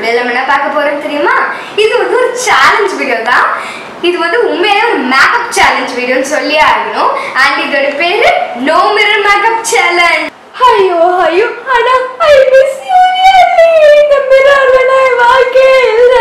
வீடியோவில் நம்ம என்ன பார்க்க போறோம் தெரியுமா இது வந்து ஒரு சேலஞ்ச் வீடியோ தான் இது வந்து உண்மையிலே ஒரு மேக்கப் சேலஞ்ச் வீடியோன்னு சொல்லி ஆகணும் அண்ட் இதோட பேரு நோ மிரர் மேக்கப் சேலஞ்ச் ஐயோ ஐயோ ஆனா ஐ மிஸ் யூ ரியலி இந்த மிரர்ல நான் வாழ்க்கை இல்ல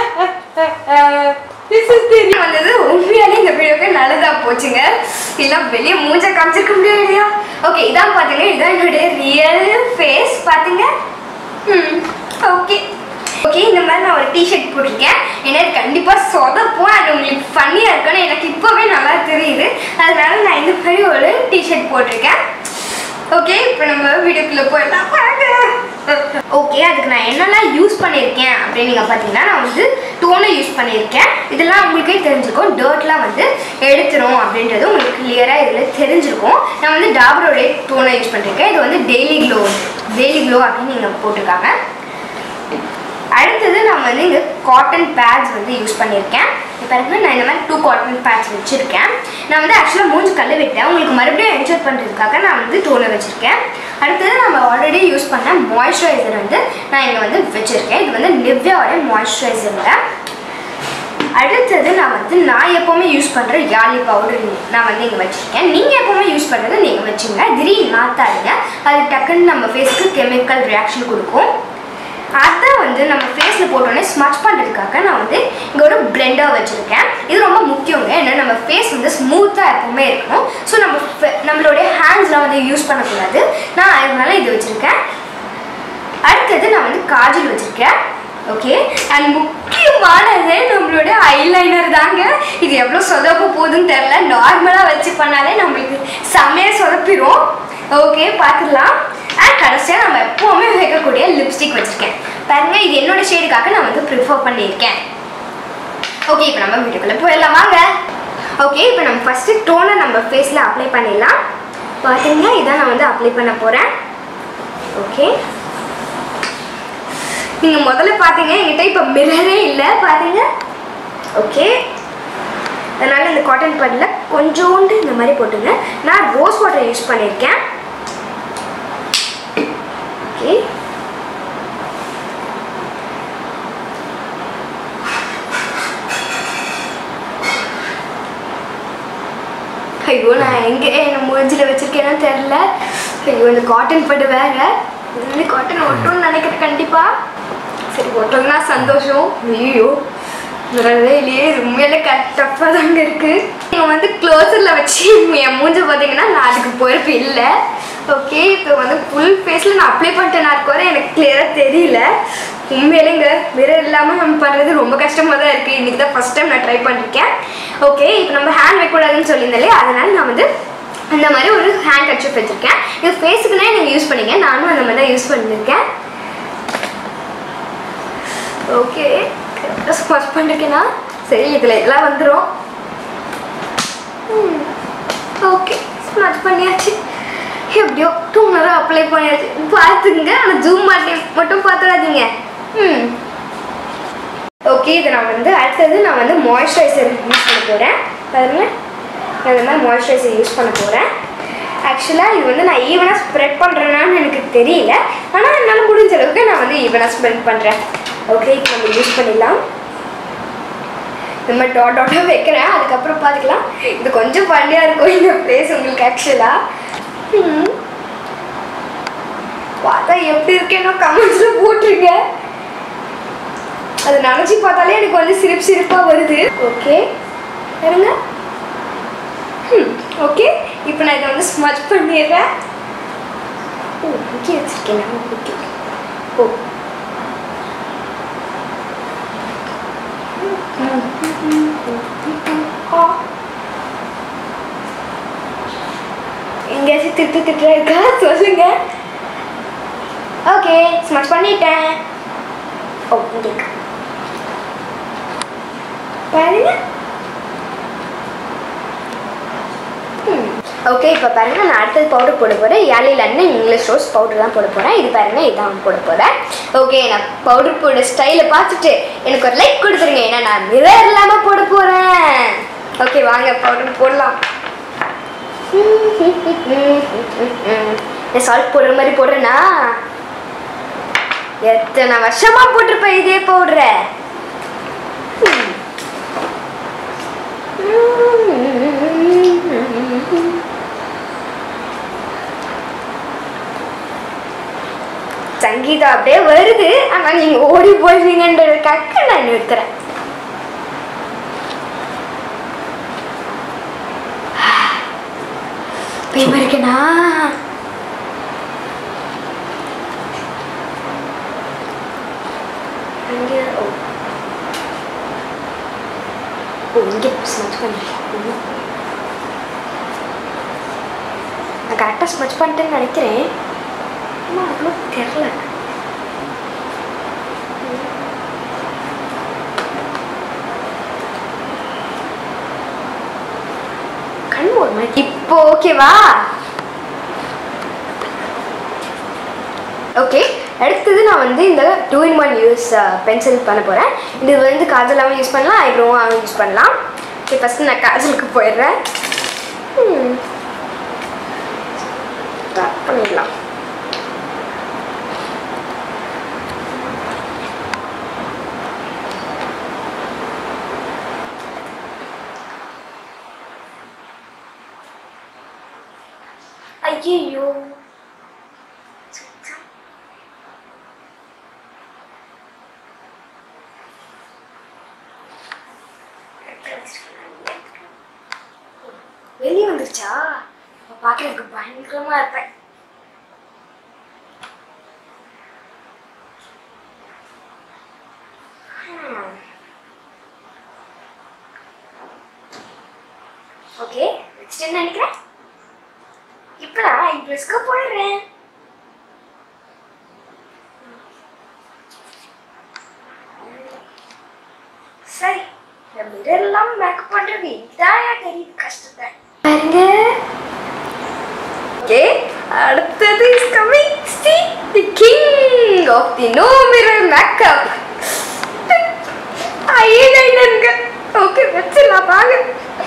திஸ் இஸ் தி வந்தது உண்மையாலே இந்த வீடியோக்கு நல்லதா போச்சுங்க இல்ல வெளிய மூஞ்ச காமிச்சிருக்க முடியாது இல்லையா ஓகே இதான் பாத்தீங்க இதான் என்னுடைய ரியல் ஃபேஸ் பாத்தீங்க ம் ஓகே ஓகே இந்த மாதிரி நான் ஒரு டிஷர்ட் போட்டிருக்கேன் ஏன்னா இது கண்டிப்பாக சொதப்போம் அது உங்களுக்கு ஃபன்னியாக இருக்குன்னு எனக்கு இப்போவே நல்லா தெரியுது அதனால நான் இந்த மாதிரி ஒரு டிஷர்ட் போட்டிருக்கேன் ஓகே இப்போ நம்ம வீடியோக்குள்ளே போயிடலாம் வாங்க ஓகே அதுக்கு நான் என்னெல்லாம் யூஸ் பண்ணியிருக்கேன் அப்படின்னு நீங்கள் பார்த்தீங்கன்னா நான் வந்து டோனை யூஸ் பண்ணியிருக்கேன் இதெல்லாம் உங்களுக்கே தெரிஞ்சிருக்கும் டர்ட்லாம் வந்து எடுத்துரும் அப்படின்றது உங்களுக்கு கிளியராக இதில் தெரிஞ்சிருக்கும் நான் வந்து டாபரோடைய டோனை யூஸ் பண்ணியிருக்கேன் இது வந்து டெய்லி க்ளோ டெய்லி க்ளோ அப்படின்னு நீங்கள் போட்டிருக்காங்க அடுத்தது நான் வந்து இங்கே காட்டன் பேட்ஸ் வந்து யூஸ் பண்ணியிருக்கேன் இப்போ பாருங்க நான் இந்த மாதிரி டூ காட்டன் பேட்ஸ் வச்சுருக்கேன் நான் வந்து ஆக்சுவலாக மூஞ்சி கல்ல விட்டேன் உங்களுக்கு மறுபடியும் என்ஜாய் பண்ணுறதுக்காக நான் வந்து டோனர் வச்சுருக்கேன் அடுத்தது நம்ம ஆல்ரெடி யூஸ் பண்ண மாய்ஸ்சரைசர் வந்து நான் இங்கே வந்து வச்சுருக்கேன் இது வந்து நிவ்யாவோட மாய்ஸ்சரைசருங்க அடுத்தது நான் வந்து நான் எப்போவுமே யூஸ் பண்ணுற யாலி பவுடர் நான் வந்து இங்கே வச்சுருக்கேன் நீங்கள் எப்போவுமே யூஸ் பண்ணுறது நீங்கள் வச்சுங்க திடீர்னு மாற்றாதீங்க அது டக்குன்னு நம்ம ஃபேஸ்க்கு கெமிக்கல் ரியாக்ஷன் கொடுக்கும் அதை வந்து நம்ம ஃபேஸில் போட்டோன்னே ஸ்மச் பண்ணுறதுக்காக நான் வந்து இங்கே ஒரு பிளெண்டர் வச்சுருக்கேன் இது ரொம்ப முக்கியங்க ஏன்னா நம்ம ஃபேஸ் வந்து ஸ்மூத்தாக எப்பவுமே இருக்கணும் ஸோ நம்ம fe- நம்மளுடைய ஹேண்ட்ஸ்லாம் வந்து யூஸ் பண்ணக்கூடாது நான் அதனால இது வச்சுருக்கேன் அடுத்தது நான் வந்து காஜல் வச்சுருக்கேன் ஓகே அண்ட் முக்கியமானது நம்மளோட ஐலைனர் தாங்க இது எவ்வளோ சொதப்ப போகுதுன்னு தெரில நார்மலாக வச்சு பண்ணாலே நம்மளுக்கு செம்மையாக சொதப்பிடும் ஓகே பார்த்துடலாம் அண்ட் கடைசியாக நம்ம எப்போவுமே வைக்கக்கூடிய லிப்ஸ்டிக் வச்சுருக்கேன் பாருங்க இது என்னோட ஷேடுக்காக நான் வந்து ப்ரிஃபர் பண்ணியிருக்கேன் ஓகே இப்போ நம்ம வீட்டுக்குள்ளே போயிடலாம் வாங்க ஓகே இப்போ நம்ம ஃபஸ்ட்டு டோனை நம்ம ஃபேஸில் அப்ளை பண்ணிடலாம் பார்த்தீங்கன்னா இதான் நான் வந்து அப்ளை பண்ண போகிறேன் ஓகே நீங்கள் முதல்ல பார்த்தீங்க என்கிட்ட இப்போ மிரரே இல்லை பார்த்தீங்க ஓகே அதனால் இந்த காட்டன் பேடில் கொஞ்சோண்டு இந்த மாதிரி போட்டுங்க நான் ரோஸ் வாட்டர் யூஸ் பண்ணியிருக்கேன் ஓகே ஐயோ நான் எங்கே என் மூஞ்சில் வச்சிருக்கேன்னு தெரில ஐயோ இந்த காட்டன் பட்டு வேற இந்த காட்டன் ஒட்டும்னு நினைக்கிறேன் கண்டிப்பாக சரி ஒட்டலனா சந்தோஷம் ஐயோ வரவே இல்லையே இது உண்மையில டஃப்பாக தாங்க இருக்கு நீங்கள் வந்து க்ளோசரில் வச்சு என் மூஞ்ச பார்த்தீங்கன்னா நான் அதுக்கு பொறுப்பு இல்லை ஓகே இப்போ வந்து ஃபுல் ஃபேஸில் நான் அப்ளை பண்ணிட்டேன் நான் வரை எனக்கு கிளியராக தெரியல உண்மையிலேங்க வேற இல்லாமல் நம்ம பண்ணுறது ரொம்ப கஷ்டமாக தான் இருக்குது இன்றைக்கி தான் ஃபஸ்ட் டைம் நான் ட்ரை பண்ணியிருக்கேன் ஓகே இப்போ நம்ம ஹேண்ட் வைக்கக்கூடாதுன்னு சொல்லியிருந்தாலே அதனால நான் வந்து அந்த மாதிரி ஒரு ஹேண்ட் கட்சிப் வச்சுருக்கேன் இது ஃபேஸுக்குனே நீங்கள் யூஸ் பண்ணீங்க நானும் அந்த மாதிரி தான் யூஸ் பண்ணியிருக்கேன் ஓகே ஸ்மச் பண்ணிருக்கேனா சரி இதில் எல்லாம் வந்துடும் ஓகே ஸ்மச் பண்ணியாச்சு எப்படியோ டூ நேரம் அப்ளை பண்ணியாச்சு பார்த்துங்க ஆனால் ஜூம் மாட்டேன் மட்டும் பார்த்துடாதீங்க ம் ஓகே இது நான் வந்து அடுத்தது நான் வந்து மாய்ஸ்சரைசர் யூஸ் பண்ண போகிறேன் பாருங்க நான் இந்த மாதிரி மாய்ஸ்சரைசர் யூஸ் பண்ண போகிறேன் ஆக்சுவலாக இது வந்து நான் ஈவனாக ஸ்ப்ரெட் பண்ணுறேனான்னு எனக்கு தெரியல ஆனால் என்னால் முடிஞ்ச அளவுக்கு நான் வந்து ஈவனாக ஸ்ப்ரெட் பண்ணுறேன் ஓகே இப்போ நம்ம யூஸ் பண்ணிடலாம் இந்த மாதிரி டாட் டாட்டாக வைக்கிறேன் அதுக்கப்புறம் பார்த்துக்கலாம் இது கொஞ்சம் ஃபன்னியாக இருக்கும் இந்த ப்ளேஸ் உங்களுக்கு ஆக்சுவலாக பார்த்தா எப்படி இருக்கேனோ கமெண்ட்ஸில் போட்டிருங்க அது நினச்சி பார்த்தாலே எனக்கு வந்து சிரிப்பு சிரிப்பாக வருது ஓகே இருங்க ஓகே இப்போ நான் இதை வந்து ஸ்மச் பண்ணிடுறேன் ஓ இங்கே வச்சுருக்கேன் நான் ஓகே ஓ எங்கேயாச்சும் திட்டு திட்டு இருக்கா சொல்லுங்க ஓகே ஸ்மச் பண்ணிட்டேன் ஓ இங்கே இருக்கு. பாருங்க ஓகே இப்போ பாருங்க நான் அடுத்தது பவுடர் போட போகிறேன் யாலிலன்னு இங்கிலீஷ் ரோஸ் பவுடர் தான் போட போகிறேன் இது பாருங்க இதான் போட போகிறேன் ஓகே நான் பவுடர் போட ஸ்டைலை பார்த்துட்டு எனக்கு ஒரு லைக் கொடுத்துருங்க ஏன்னா நான் மிரர் இல்லாமல் போட போகிறேன் ஓகே வாங்க பவுடர் போடலாம் நான் சால்ட் போடுற மாதிரி போடுறேனா எத்தனை வருஷமா போட்டிருப்ப இதே போடுற சங்கீதம் அப்படியே வருது ஆனா நீங்க ஓடி போயிருவீங்கன்றதுக்காக நான் நிறுத்துறேன் பயமா இருக்கேனா அங்கே ஓ ஓ இங்கே ஸ்மச் பண்ணிருக்கேன் நான் கரெக்டாக ஸ்மச் பண்ணிட்டேன்னு நினைக்கிறேன் ஆனால் அவ்வளோ தெரில கண் ஒரு மாதிரி இப்போ ஓகேவா ஓகே அடுத்தது நான் வந்து இந்த two in one use pencil பண்ண போகிறேன் இது வந்து காஜலாகவும் யூஸ் பண்ணலாம் ஐப்ரோவாகவும் யூஸ் பண்ணலாம் ஓகே ஃபஸ்ட்டு நான் காஜலுக்கு போயிடுறேன் ஸ்டார்ட் பண்ணிடலாம் ஐயோ வெளியே வந்துருச்சா அப்ப பார்க்கறதுக்கு பயங்கரமா இருப்பேன் ஓகே நெக்ஸ்ட் என்ன நினைக்கிறேன் இப்போ நான் ஐப்ரோஸ்க்கு போயிடுறேன் சரி இந்த மிரர்லாம் மேக்கப் பண்றது இதாயா தெரியுது கஷ்டத்தை பாருங்க ஓகே அடுத்தது is coming see the king of the no mirror makeup ஐலைனருங்க ஓகே வச்சிடலாம் வாங்க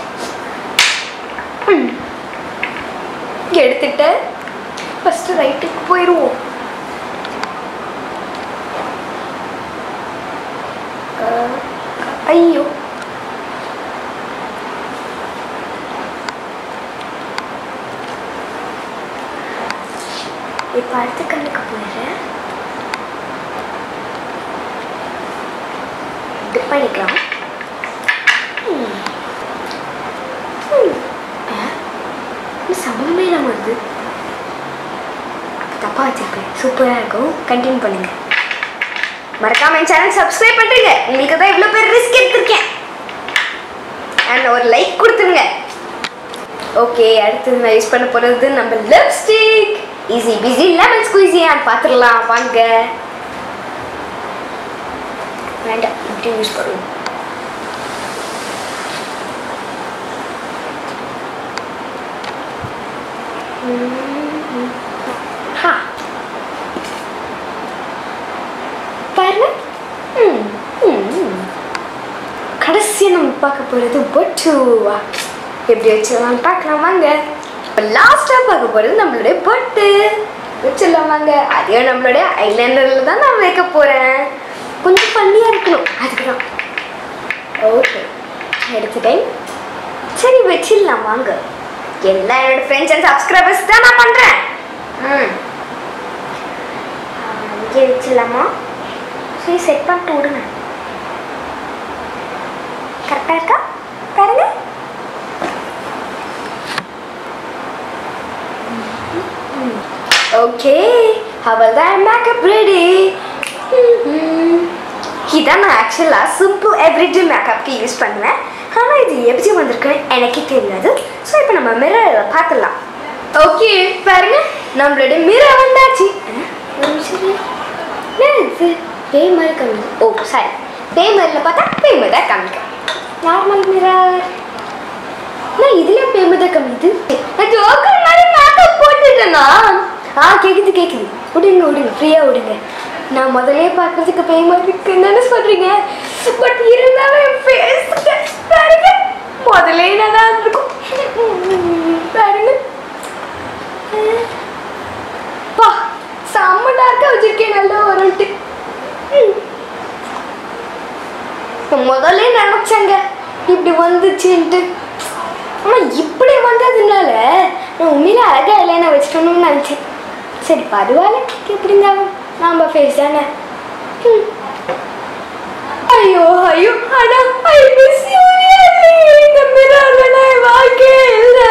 ம். எடுத்துட்டேன் ஃபர்ஸ்ட் ரைட்டுக்கு போயிடுவோம் அஹ், ஐயோ இப்போ அடுத்த கண்ணுக்கு போயிடுறேன் இது பண்ணிக்கலாம் ம். ம். ஆ, இது சமமே நம்ம வருது தப்பா வச்சிருப்பேன் சூப்பராக இருக்கும் கண்டினியூ பண்ணுங்க மறக்காம என் சேனல் சப்ஸ்கிரைப் பண்ணுங்க உங்களுக்கு தான் இவ்வளோ பேர் ரிஸ்க் எடுத்திருக்கேன் அண்ட் ஒரு லைக் கொடுத்துருங்க ஓகே அடுத்தது நான் யூஸ் பண்ண போகிறது நம்ம lipstick easy busy lemon squeezy and பார்த்துடலாம் வாங்க வேண்டாம் இப்படி யூஸ் பண்ணுவோம் ஹா பாருங்க ம், ம், ம். கடைசியா நம்ம பார்க்க போகிறது பொட்டுவா எப்படி வச்சிடலாம் பார்க்கலாம் வாங்க இப்போ லாஸ்ட்டாக பார்க்க போகிறது நம்மளுடைய பொட்டு வச்சிடலாம் வாங்க அதையும் நம்மளுடைய ஐலைனரில் தான் நான் வைக்க போகிறேன் கொஞ்சம் பண்ணியாக இருக்கணும் அதுக்கு தான் ஓகே எடுத்துட்டேன் சரி வச்சிடலாம் வாங்க எல்லாம் என்னோட ஃப்ரெண்ட்ஸ் அண்ட் சப்ஸ்கிரைபர்ஸ் தான் நான் பண்ணுறேன் ம் இங்கே வச்சிடலாமா சரி செட் பண்ணிட்டு விடுங்க கரெக்டாக இருக்கா பாருங்க ஓகே அவ்வளோதான் மேக்கப் ரெடி இதான் நான் ஆக்சுவலாக சிம்பிள் எவ்ரிடே மேக்கப்க்கு யூஸ் பண்ணுவேன் ஆனால் இது எப்படி வந்திருக்குன்னு எனக்கே தெரியாது ஸோ இப்போ நம்ம மிரரில் பார்த்துடலாம் ஓகே பாருங்க நம்மளோட மிரர் வந்தாச்சு அஹ், ஒரு நிமிஷம் இரு. என்ன இது பேய் மாதிரி காமிக்குது ஓ சாரி பேய் மாதிரில பார்த்தா பேய் மாதிரி தான் காமிக்கும் நார்மல் மிரர் நான் இதுல பேய் மாதிரி தான் காமிக்குது நான் ஜோக்கர் மாதிரி மேக்கப் போட்டுட்டேனா ஆ கேக்குது கேக்குது விடுங்க விடுங்க ஃப்ரீயா விடுங்க நான் முதல்லயே பார்க்கறதுக்கு பேய் மாதிரி இருக்குன்னு சொல்றீங்க பட் இருந்தாலும் என் ஃபேஸ்க்கு பாருங்க முதல்ல என்னதான் இருக்கும் பாருங்க பா செம்ம டார்க்காக வச்சிருக்கேன் நல்லா வரும்ட்டு ம். நான் முதல்ல நினச்சேங்க இப்படி வந்துச்சுன்ட்டு ஆனால் இப்படி வந்ததுனால நான் உண்மையில அழகாக இல்லைன்னு வச்சுக்கணும்னு நினச்சேன் சரி பரவாயில்ல எப்படி இருந்தாலும் நாம் ஃபேஸ் தானே ம். ஐயோ ஐயோ அடா ஐ மிஸ் யூ இந்த மிரர்ல நான் வாழ்க்கையே இல்லை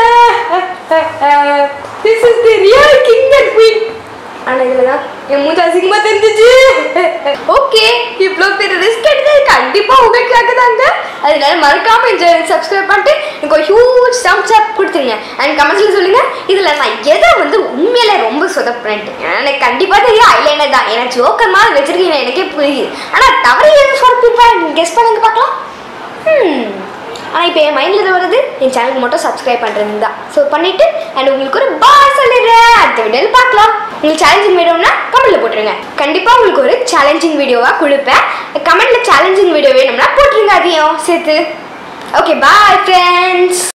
this is the real king and queen ஆனா இதுல தான் என் மூஞ்சி அசிங்கமா தெரிஞ்சிச்சு ஓகே இவ்வளோ பெரிய ரிஸ்க் எடுத்தது கண்டிப்பா உங்களுக்காக தாங்க அதனால மறக்காம இந்த சப்ஸ்கிரைப் பண்ணிட்டு எனக்கு ஒரு ஹியூஜ் தம்ஸ் அப் கொடுத்துருங்க அண்ட் கமெண்ட்ஸ்ல சொல்லுங்க இதுல நான் எதை வந்து உண்மையில ரொம்ப சொதப்புறேன்ட்டு எனக்கு கண்டிப்பா தெரியும் ஐலைனர் தான் எனக்கு ஜோக்கர் மாதிரி வச்சிருக்கீங்க எனக்கே புரியுது ஆனா தவறு எது சொதப்பிருப்பேன் கெஸ் பண்ணுங்க பார்க்கலாம் ம் ஆனால் இப்போ என் மைண்டில் வருது என் சேனலுக்கு மட்டும் சப்ஸ்கிரைப் பண்ணுறது தான் ஸோ பண்ணிவிட்டு அண்ட் உங்களுக்கு ஒரு பாய் சொல்லிடுறேன் அடுத்த வீடியோவில் பார்க்கலாம் உங்களுக்கு சேலஞ்சிங் வீடியோனா கமெண்ட்டில் போட்டுருங்க கண்டிப்பாக உங்களுக்கு ஒரு சேலஞ்சிங் வீடியோவாக கொடுப்பேன் கமெண்ட்டில் சேலஞ்சிங் வீடியோ வேணும்னா போட்டுருங்க அதையும் சேர்த்து ஓகே பாய் ஃப்ரெண்ட்ஸ்